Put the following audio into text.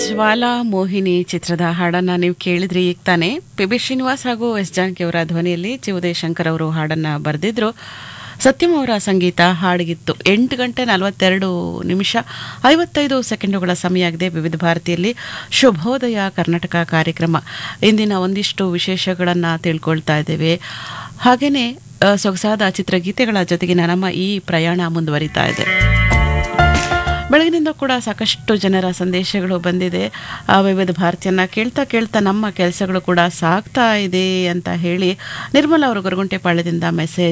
ಜ್ವಾಲಾ ಮೋಹಿನಿ ಚಿತ್ರದ ಹಾಡನ್ನ ನೀವು ಕೇಳಿದ್ರಿ ಈಗ ತಾನೇ ಪಿ ಬಿ ಶ್ರೀನಿವಾಸ್ ಹಾಗೂ ಎಸ್ ಜಾನಕಿ ಅವರ ಧ್ವನಿಯಲ್ಲಿ ಜಿ ಉದಯಶಂಕರ್ ಅವರು ಹಾಡನ್ನ ಬರೆದಿದ್ರು ಸತ್ಯಂ ಅವರ ಸಂಗೀತ ಹಾಡಿಗಿತ್ತು ಎಂಟು ಗಂಟೆ ನಲವತ್ತೆರಡು ನಿಮಿಷ ಐವತ್ತೈದು ಸೆಕೆಂಡುಗಳ ಸಮಯ ಆಗಿದೆ ವಿವಿಧ ಭಾರತಿಯಲ್ಲಿ ಶುಭೋದಯ ಕರ್ನಾಟಕ ಕಾರ್ಯಕ್ರಮ ಇಂದಿನ ಒಂದಿಷ್ಟು ವಿಶೇಷಗಳನ್ನು ತಿಳ್ಕೊಳ್ತಾ ಇದ್ದೇವೆ ಹಾಗೆಯೇ ಆ, ಸೊಗಸಾದ ಚಿತ್ರಗೀತೆಗಳ ಜೊತೆಗಿನ ನಮ್ಮ ಈ ಪ್ರಯಾಣ ಮುಂದುವರಿತಾ ಇದೆ ಬೆಳಗಿನಿಂದ ಕೂಡ ಸಾಕಷ್ಟು ಜನರ ಸಂದೇಶಗಳು ಬಂದಿದೆ ಆ ವಿವಿಧ ಭಾರತಿಯನ್ನ ಕೇಳ್ತಾ ಕೇಳ್ತಾ ನಮ್ಮ ಕೆಲಸಗಳು ಕೂಡ ಸಾಗ್ತಾ ಇದೆ ಅಂತ ಹೇಳಿ ನಿರ್ಮಲ ಅವರು ಗೊರಗುಂಟೆಪಾಳ್ಯದಿಂದ ಮೆಸೇಜ್